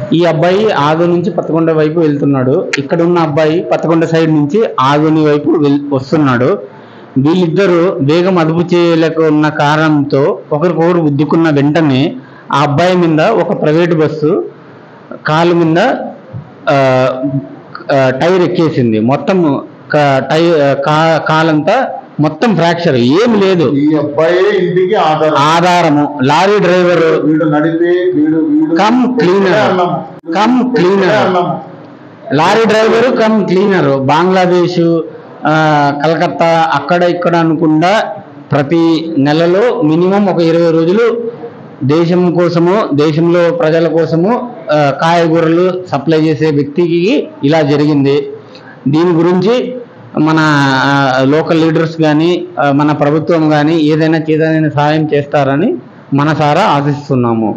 ఈ అబ్బాయి ఆదు నుంచి పత్తకొండ వైపు వెళ్తున్నాడు ఇక్కడ ఉన్న అబ్బాయి పత్తకొండ సైడ్ నుంచి ఆదుని వైపు వెల్- వస్తున్నాడు వీళ్ళిద్దరూ వేగం అదుపు చేయలేక ఉన్న కారణంతో ఒకరికొకరు గుద్దుకున్న వెంటనే ఆ అబ్బాయి మీద ఒక ప్రైవేట్ బస్సు కాలు మీద ఆ, ఆ, టైర్ ఎక్కేసింది మొత్తం క- టై కా- కాలంతా మొత్తం ఫ్రాక్చర్ ఏం లేదు ఈ అబ్బాయి ఇంటికి ఆధారం ఆధారము లారీ డ్రైవర్ వీడు నడిపే వీడు వీడు కమ్ క్లీనర్ అన్నాము. కమ్ క్లీనర్ అన్నాము. Lorry driver come cleaner Bangladesh ఆ, కలకత్తా అక్కడ ఇక్కడ అనుకుండా ప్రతి నెలలో మినిమం ఒక ఇరవై రోజులు దేశం కోసము దేశంలో ప్రజల కోసము ఆ, కాయగూరలు సప్లై చేసే వ్యక్తికి ఇలా జరిగింది దీని గురించి మన ఆ, లోకల్ లీడర్స్ కానీ మన ప్రభుత్వం కానీ ఏదైనా చేదైనా సహాయం చేస్తారని మనసారా ఆశిస్తున్నాము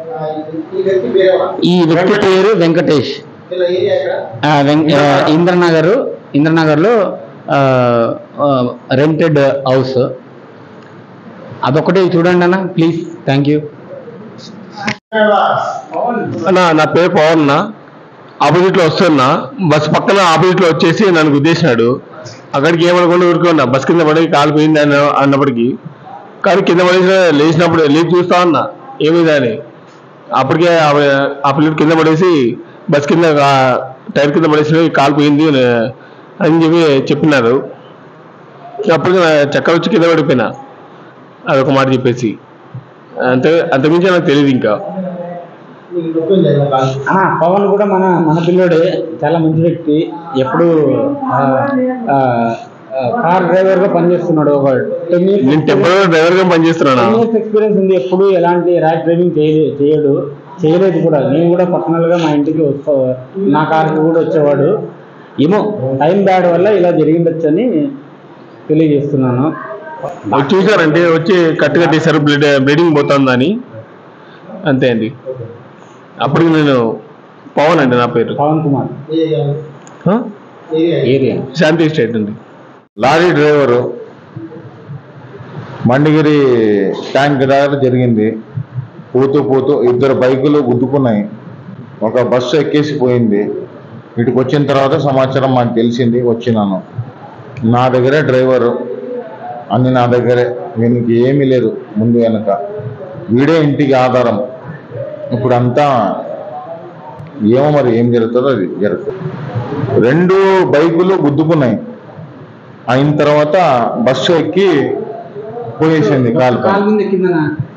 ఈ వ్యక్తి పేరు వెంకటేష్ ఆ, వెం- ఆ, ఇంద్రనగర్ ఇంద్రనగర్లో రెంటెడ్ హౌస్ అదొకటి చూడండి అన్న ప్లీజ్ థ్యాంక్ యూ అన్న నా పేరు పవన్ అన్న ఆపోజిట్ లో వస్తున్నా బస్ పక్కన ఆపోజిట్ లో వచ్చేసి నన్ను గుద్దేసినాడు అక్కడికి ఏమనుకుండా ఊరుకున్నా బస్ కింద పడి కాలిపోయింది అన్న అన్నప్పటికీ కానీ కింద పడేసిన లేచినప్పుడు లేచి చూస్తా ఉన్నా ఏమైంది అని అప్పటికే ఆ- ఆ పిల్లడు కింద పడేసి బస్ కింద ఆ టైర్ కింద పడేసి కాలిపోయింది అని అని చెప్పి చెప్పినారు అప్పటికి నా చక్కెర వచ్చి కింద పడిపోయినా అదొక మాట చెప్పేసి అంతే అంతకుమించి నాకు తెలియదు ఇంకా ఆ, పవన్ కూడా మన మన పిల్లోడే చాలా మంచి వ్యక్తి ఎప్పుడు ఆ, ఆ, ఆ, కార్ డ్రైవర్ గా పనిచేస్తున్నాడు ఒక టెన్ నేను టెంపరీ డ్రైవర్ గా పనిచేస్తున్నాను ఇయర్స్ ఎక్స్పీరియన్స్ ఉంది ఎప్పుడు ఎలాంటి ర్యాష్ డ్రైవింగ్ చేయలే చేయడు చేయలేదు కూడా నేను కూడా పర్సనల్ గా మా ఇంటికి వస్తా నా కార్కి కూడా వచ్చేవాడు ఏమో టైం బ్యాడ్ వల్ల ఇలా జరిగిండొచ్చని తెలియజేస్తున్నాను వచ్చి చూసారంటే వచ్చి కట్టు కట్టేశారు బ్లడ్ బ్లీడింగ్ పోతుందని అంతే అండి అప్పటికి నేను పవన్ అండి నా పేరు పవన్ కుమార్ హ? ఏరియా శాంతి స్టేట్ అండి లారీ డ్రైవరు మండిగిరి ట్యాంక్ దగ్గర జరిగింది పోతూ పోతూ ఇద్దరు బైకులు గుద్దుకున్నాయి ఒక బస్సు ఎక్కేసి పోయింది ఇటుకు వచ్చిన తర్వాత సమాచారం మాకు తెలిసింది వచ్చినాను నా దగ్గరే డ్రైవరు అన్ని నా దగ్గరే వీనికి ఏమీ లేదు ముందు వెనక వీడే ఇంటికి ఆధారం ఇప్పుడు అంతా ఏమో మరి ఏం జరుగుతుందో అది జరుగుతుంది రెండు బైకులు గుద్దుకున్నాయి అయిన తర్వాత బస్సు ఎక్కి పోయేసింది కాలు కాలు మీద కిందన